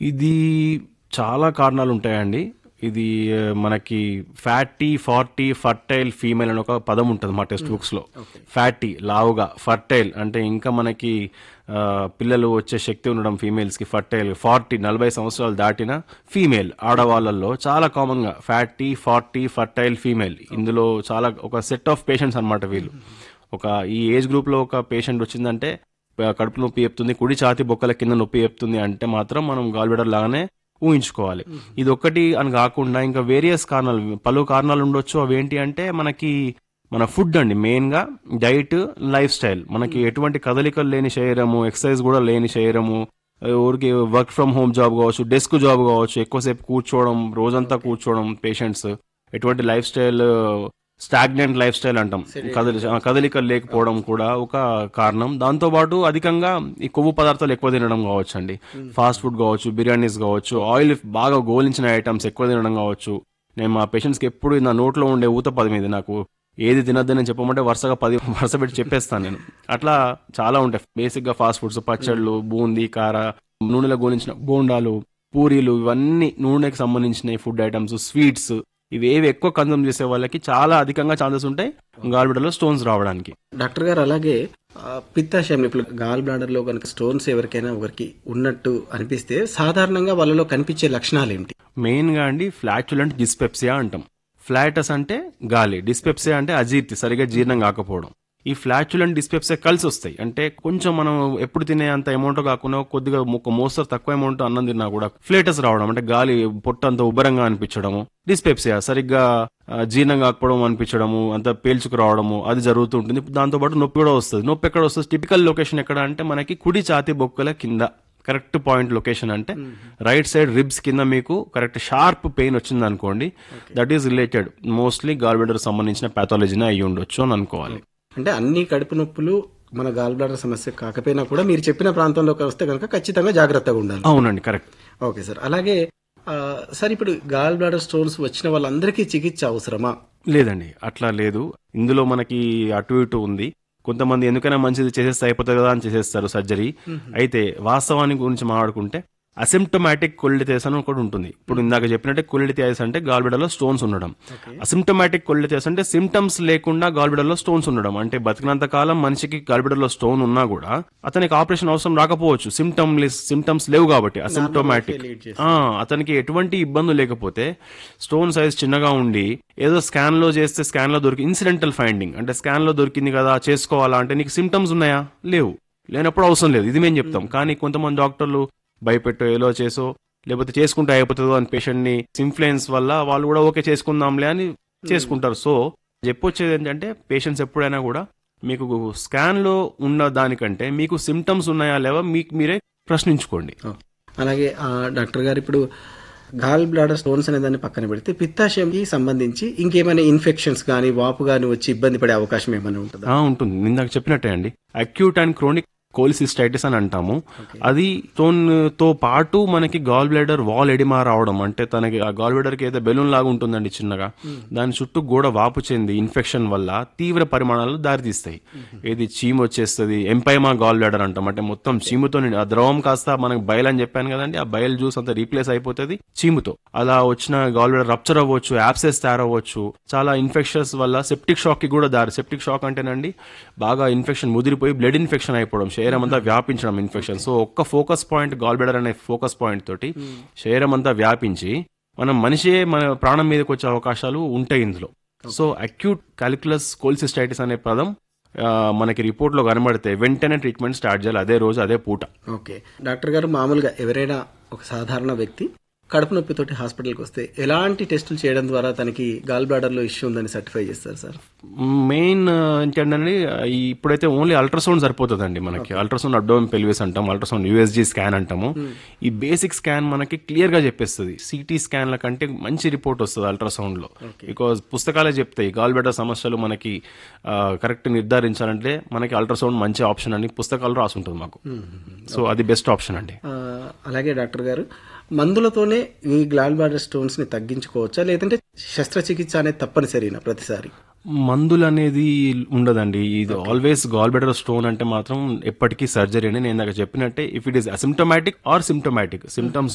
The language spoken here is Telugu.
ఇది చాలా కారణాలు ఉంటాయండి ఇది ఆ, మనకి ఫ్యాటీ ఫార్టీ ఫర్టైల్ ఫీమేల్ అని ఒక పదం ఉంటుంది మా టెక్స్ట్ బుక్స్ లో ఫ్యాటీ లావుగా ఫర్టైల్ అంటే ఇంకా మనకి ఆ, పిల్లలు వచ్చే శక్తి ఉండడం ఫీమేల్స్ కి ఫర్టైల్ ఫార్టీ నలభై సంవత్సరాలు దాటిన ఫీమేల్ ఆడవాళ్ళల్లో చాలా కామన్ గా ఫ్యాటీ ఫార్టీ ఫర్టైల్ ఫీమేల్ ఇందులో చాలా ఒక సెట్ ఆఫ్ పేషెంట్స్ అన్నమాట వీళ్ళు ఒక ఈ ఏజ్ గ్రూప్ లో ఒక పేషెంట్ వచ్చిందంటే ప- కడుపు నొప్పి చెప్తుంది కుడి ఛాతి బొక్కల కింద నొప్పి చెప్తుంది అంటే మాత్రం మనం గాల్బెడర్ లాగానే ఊహించుకోవాలి ఇది ఒక్కటి అని కాకుండా ఇంకా వేరియస్ కారణాలు పలు కారణాలు ఉండొచ్చు అవేంటి అంటే మనకి మన ఫుడ్ అండి మెయిన్ గా డైట్ లైఫ్ స్టైల్ మనకి ఎటువంటి కదలికలు లేని శరీరము ఎక్సర్సైజ్ కూడా లేని శరీరము ఊరికి వర్క్ ఫ్రమ్ హోమ్ జాబ్ కావచ్చు డెస్క్ జాబ్ కావచ్చు ఎక్కువసేపు కూర్చోవడం రోజంతా కూర్చోవడం పేషెంట్స్ ఎటువంటి life style stagnant life style అంటాం కదలి ఆ, కదలికలు లేకపోవడం కూడా ఒక కారణం దాంతో పాటు అధికంగా ఈ కొవ్వు పదార్థాలు ఎక్కువ తినడం కావచ్చు అండి ఫాస్ట్ ఫుడ్ కావచ్చు బిర్యానీస్ కావచ్చు ఆయిల్ బాగా గోలించిన ఐటమ్స్ ఎక్కువ తినడం కావచ్చు నేను మా పేషెంట్స్కి ఎప్పుడు నా నోట్లో ఉండే ఊత పది మీద నాకు ఏది తినద్దని చెప్పమంటే వరుసగా పది వరుస పెట్టి చెప్పేస్తాను నేను అట్లా చాలా ఉంటాయి బేసిక్ గా ఫాస్ట్ ఫుడ్స్ పచ్చళ్ళు బూందీ కార నూనెలో గోలించిన బోండాలు పూరీలు ఇవన్నీ నూనెకి సంబంధించిన ఫుడ్ ఐటమ్స్ స్వీట్స్ ఇవి ఏవి ఎక్కువ కన్సూమ్ చేసే వాళ్ళకి చాలా అధికంగా ఛాన్సెస్ ఉంటాయి గాల్బిడలో స్టోన్స్ రావడానికి డాక్టర్ గారు అలాగే ఆ, పిత్తాశయం ఇప్పుడు గాల్ బ్లాడర్ లో కనుక స్టోన్స్ ఎవరికైనా ఒకరికి ఉన్నట్టు అనిపిస్తే సాధారణంగా వాళ్ళలో కనిపించే లక్షణాలు ఏమిటి మెయిన్ గా అండి ఫ్లాచులెంట్ డిస్పెప్సియా అంటాం ఫ్లాటస్ అంటే గాలి డిస్పెప్సియా అంటే అజీర్తి సరిగా జీర్ణం కాకపోవడం ఈ ఫ్లాచులెంట్ డిస్పెప్సియా కలిసి వస్తాయి అంటే కొంచెం మనం ఎప్పుడు తినే అంత అమౌంట్ కాకుండా కొద్దిగా ఒక మోస్తరు తక్కువ అమౌంట్ అన్నం తిన్నా కూడా ఫ్లేటస్ రావడం అంటే గాలి పొట్ట అంత ఉబ్బరంగా అనిపించడము డిస్పెప్సియా సరిగ్గా ఆ, జీర్ణం కాకపోవడం అనిపించడము అంత పేల్చుకు రావడము అది జరుగుతూ ఉంటుంది దాంతో పాటు నొప్పి కూడా వస్తుంది నొప్పి ఎక్కడ వస్తుంది టిపికల్ లొకేషన్ ఎక్కడ అంటే మనకి కుడి ఛాతి బొక్కల కింద కరెక్ట్ పాయింట్ లొకేషన్ అంటే రైట్ సైడ్ రిబ్స్ కింద మీకు కరెక్ట్ షార్ప్ పెయిన్ వచ్చింది అనుకోండి that is related mostly gallbladder సంబంధించిన పాథాలజీనే అయి ఉండొచ్చు అని అనుకోవాలి అంటే అన్ని కడుపు నొప్పులు మన గాల్ బ్లాడర్ సమస్య కాకపోయినా కూడా మీరు చెప్పిన ప్రాంతంలోకి వస్తే కనుక ఖచ్చితంగా జాగ్రత్తగా ఉండాలి అవునండి కరెక్ట్ ఓకే సార్ అలాగే ఆ, సార్ ఇప్పుడు గాల్ బ్లాడర్ స్టోన్స్ వచ్చిన వాళ్ళందరికీ చికిత్స అవసరమా లేదండి అట్లా లేదు ఇందులో మనకి అటు ఇటు ఉంది కొంతమంది ఎందుకైనా మంచిది చేసేస్తే అయిపోతుంది కదా అని చేసేస్తారు సర్జరీ అయితే వాస్తవానికి గురించి మాట్లాడుకుంటే అసిమ్టమాటిక్ కొల్లితేస్ అని ఒకటి ఉంటుంది ఇప్పుడు ఇందాక చెప్పినట్టే కొల్లితేస్ అంటే గాల్బిడలో స్టోన్స్ ఉండడం అసిమ్టమాటిక్ కొల్లితేస్ అంటే సిమ్టమ్స్ లేకుండా గాల్బిడలో స్టోన్స్ ఉండడం అంటే బతికినంత కాలం మనిషికి గాల్బిడలో స్టోన్ ఉన్నా కూడా అతనికి ఆపరేషన్ అవసరం రాకపోవచ్చు సిమ్టమ్ సిమ్టమ్స్ లేవు కాబట్టి అసిమ్టమాటిక్ ఆ, అతనికి ఎటువంటి ఇబ్బంది లేకపోతే స్టోన్ సైజ్ చిన్నగా ఉండి ఏదో స్కాన్ లో చేస్తే స్కాన్ లో దొరికి ఇన్సిడెంటల్ ఫైండింగ్ అంటే స్కాన్ లో దొరికింది కదా చేసుకోవాలా అంటే నీకు సిమ్టమ్స్ ఉన్నాయా లేవు లేనప్పుడు అవసరం లేదు ఇది మేము చెప్తాం కానీ కొంతమంది డాక్టర్లు భయపెట్టో ఏలో చేసో లేకపోతే చేసుకుంటే అయిపోతుందో అని పేషెంట్ ని ఇన్ఫ్లుయెన్స్ వల్ల వాళ్ళు కూడా ఓకే చేసుకుందాంలే అని చేసుకుంటారు సో చెప్పొచ్చేది ఏంటంటే పేషెంట్స్ ఎప్పుడైనా కూడా మీకు స్కాన్ లో ఉన్న దానికంటే మీకు సిమ్టమ్స్ ఉన్నాయా లేవా మీకు మీరే ప్రశ్నించుకోండి ఓ. అలాగే ఆ, డాక్టర్ గారు ఇప్పుడు గాల్ బ్లాడర్ స్టోన్స్ అనే దాన్ని పక్కన పెడితే పిత్తాశయంకి సంబంధించి ఇంకేమైనా ఇన్ఫెక్షన్స్ కానీ వాపు కానీ వచ్చి ఇబ్బంది పడే అవకాశం ఏమైనా ఉంటుందా ఆ, ఉంటుంది ఇందాక చెప్పినట్టే అండి అక్యూట్ అండ్ క్రోనిక్ కోలిసిస్టైటిస్ అని అంటాము అది స్టోన్ తో పాటు మనకి గాల్ బ్లాడర్ వాల్ ఎడిమా రావడం అంటే తనకి ఆ గాల్ బ్లాడర్ కి ఏదో బెలూన్ లాగా ఉంటుందండి చిన్నగా దాని చుట్టూ గోడ వాపు చెంది ఇన్ఫెక్షన్ వల్ల తీవ్ర పరిమాణాలు దారితీస్తాయి ఏది చీము వచ్చేస్తుంది ఎంపైమా గాల్ బ్లాడర్ అంటాం అంటే మొత్తం చీముతో నిండి- ఆ ద్రవం కాస్త మనకి బయలు అని చెప్పాను కదండి ఆ బయల్ జ్యూస్ అంతా రీప్లేస్ అయిపోతుంది చీముతో అలా వచ్చిన గాల్ బ్లాడర్ రప్చర్ అవ్వచ్చు యాప్సెస్ తయారవ్వచ్చు చాలా ఇన్ఫెక్షన్స్ వల్ల సెప్టిక్ షాక్ కి కూడా దారి సెప్టిక్ షాక్ అంటేనండి బాగా ఇన్ఫెక్షన్ ముదిరిపోయి బ్లడ్ ఇన్ఫెక్షన్ అయిపోవడం శరీరం అంతా వ్యాపించడం ఇన్ఫెక్షన్ సో ఒక్క ఫోకస్ పాయింట్ గాల్ బ్లాడర్ అనే ఫోకస్ పాయింట్ తోటి శరీరం అంతా వ్యాపించి మనం మనిషే మన ప్రాణం మీదకి వచ్చే అవకాశాలు ఉంటాయి ఇందులో సో అక్యూట్ కాలిక్యులస్ కోల్సిస్టైటిస్ అనే పదం ఆ, మనకి రిపోర్ట్ లో కనబడితే వెంటనే ట్రీట్మెంట్ స్టార్ట్ చేయాలి అదే రోజు అదే పూట ఓకే డాక్టర్ గారు మామూలుగా ఎవరైనా ఒక సాధారణ వ్యక్తి కడుపు నొప్పితోటి హాస్పిటల్కి వస్తే ఎలాంటి టెస్టులు చేయడం ద్వారా తనకి గాల్ బ్లాడర్ లో ఇష్యూ ఉందని సర్టిఫై చేస్తారు సార్ మెయిన్ ఏంటంటే ఈ ఇప్పుడైతే ఓన్లీ అల్ట్రాసౌండ్ సరిపోతుందండి మనకి అల్ట్రాసౌండ్ అబ్డోమ్ పెల్విస్ అంటాం అల్ట్రాసౌండ్ యూఎస్జీ స్కాన్ అంటాము ఈ బేసిక్ స్కాన్ మనకి క్లియర్ గా చెప్పేస్తుంది సిటీ స్కాన్ల కంటే మంచి రిపోర్ట్ వస్తుంది అల్ట్రాసౌండ్ లో బికాజ్ పుస్తకాలే చెప్తాయి గాల్ బెటర్ సమస్యలు మనకి కరెక్ట్ నిర్ధారించాలంటే మనకి అల్ట్రాసౌండ్ మంచి ఆప్షన్ అని పుస్తకాలు రాసుంటుంది మాకు సో అది బెస్ట్ ఆప్షన్ అండి ఆ, అలాగే డాక్టర్ గారు మందులతోనే ఈ గ్లాల్ బ్లాడర్ స్టోన్స్ ని తగ్గించుకోవచ్చా లేదంటే శస్త్రచికిత్స అనేది తప్పనిసరినా ప్రతిసారి మందులు అనేది ఉండదండి ఇది ఆల్వేస్ గాల్ బెటర్ స్టోన్ అంటే మాత్రం ఎప్పటికీ సర్జరీ అని నేను ఇందాక చెప్పినట్టే if it is asymptomatic or symptomatic symptoms